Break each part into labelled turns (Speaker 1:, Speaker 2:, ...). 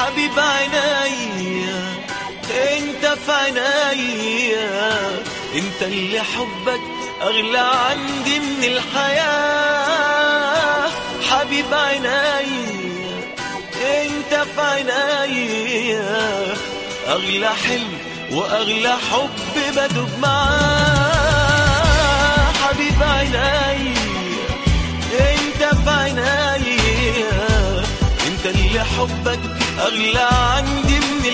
Speaker 1: حبيب عينيا انت في عينيا انت اللي حبك اغلى عندي من الحياة حبيب عينيا انت في عينيا اغلى حلم واغلى حب بدوب معاه حبيب عينيا انت في عينيا انت اللي حبك اغلى عندي من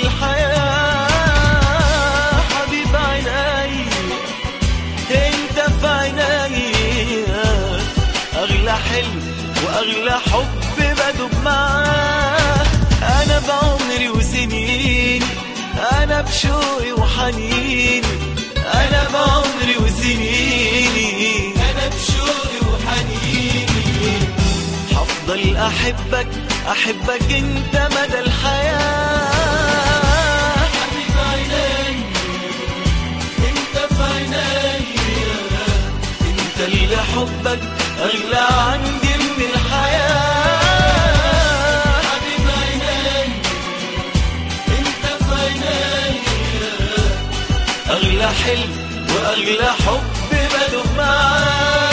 Speaker 1: الحياة حبيب عينيا انت في عينيا اغلى حلم واغلى حب بدوب معاه انا بعمري وسنيني انا بشوقي وحنيني انا بعمري وسنيني انا بشوقي وحنيني هفضل احبك احبك انت مدى الحياه حبيب عيني انت في عيني انت اللي حبك اغلى عندي من الحياه حبيب عيني انت في عيني اغلى حلم واغلى حب بدوب معاه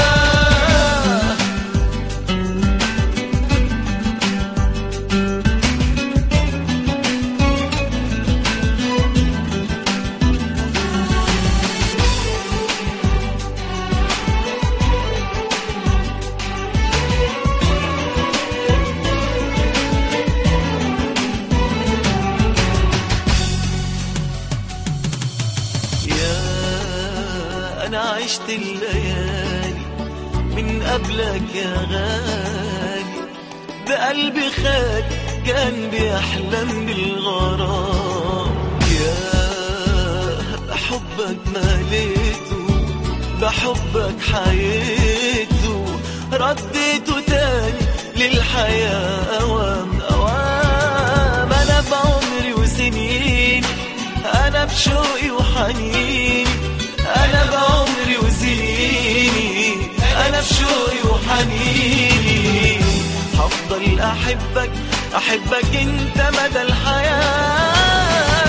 Speaker 1: يا أنا عشت الليالي من قبلك يا غالي ده قلبي خاك كان بيحلم بالغرام يا بحبك مليته بحبك حييته رديته تاني للحياة أوام أوام أنا بعمري وسنين أنا بشوقي وحنيني أنا بعمري وسنيني أنا بشوقي وحنيني هفضل أحبك أحبك أنت مدى الحياة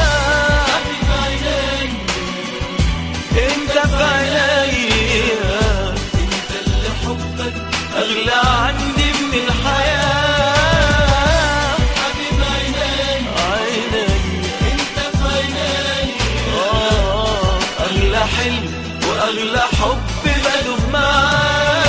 Speaker 1: أنت في عينيا أنت اللي حبك أغلى عندي من الحياة حبيب عيني عيني أنت في عيني آه أغلى حلم وأغلى حب بدوب معاه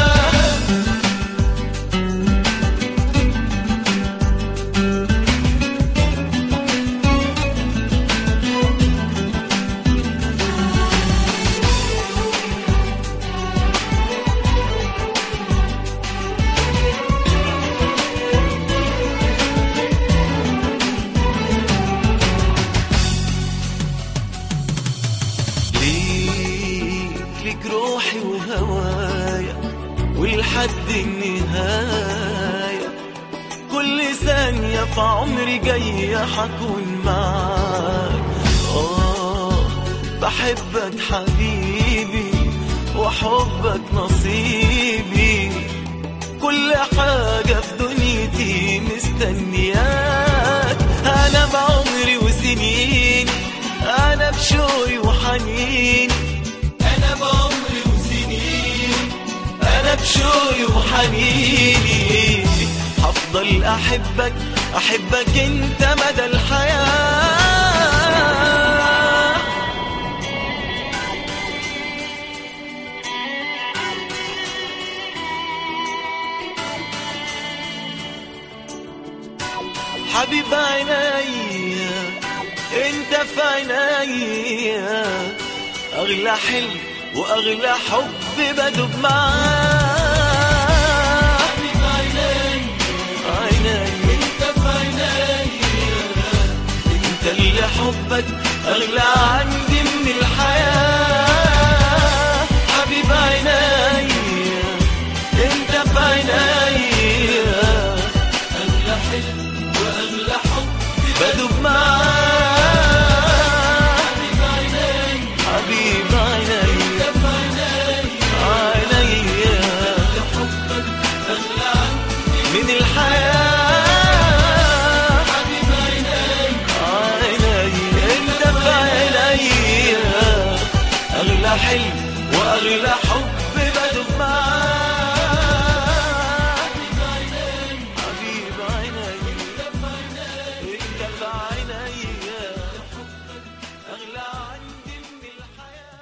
Speaker 1: ليك ليك روحي وهوايا ولحد النهاية كل ثانية في عمري جاية حكون معاك آه بحبك حبيبي وحبك نصيبي كل حاجة في دنيتي مستنياك أنا بعمري وسنين أنا بشوقي وحنين أنا بعمري وسنين أنا بشوقي وحنيني هفضل أحبك أحبك أنت مدى الحياة حبيب عينيا انت في عينيا اغلى حلم واغلى حب بدوب معاه حبيب عيني عيني انت في عينيا انت اللي حبك اغلى عندي من الحياه حبيب عيني انت في عينيا اغلى حلم واغلى حب بدوب معاه حبيب عيني حبيب عيني عينيا من الحياة واغلى حب بدوب معاه حبيب عيني انت في عيني اغلى عندي من الحياه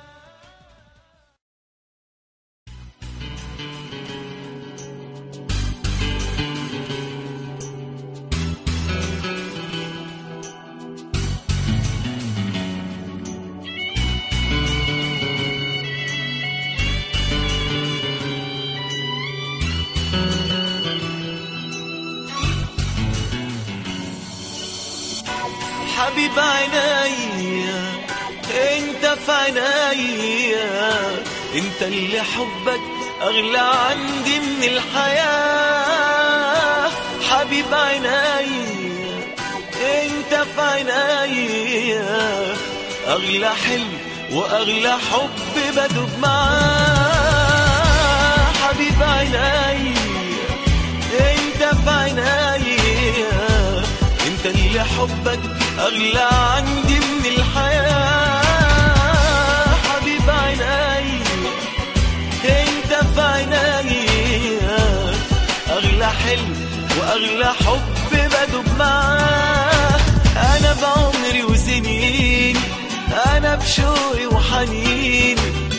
Speaker 1: حبيب عيني انت في عيني انت اللي حبك اغلى عندي من الحياة حبيب عيني انت في عيني اغلى حلم واغلى حب بدوب معاه حبيب عيني انت في عيني انت اللي حبك اغلى عندي من الحياة حبيب عيني انت في عيني اغلى حلم واغلى حب بدوب معاه انا بعمري وسنين انا بشوقي وحنيني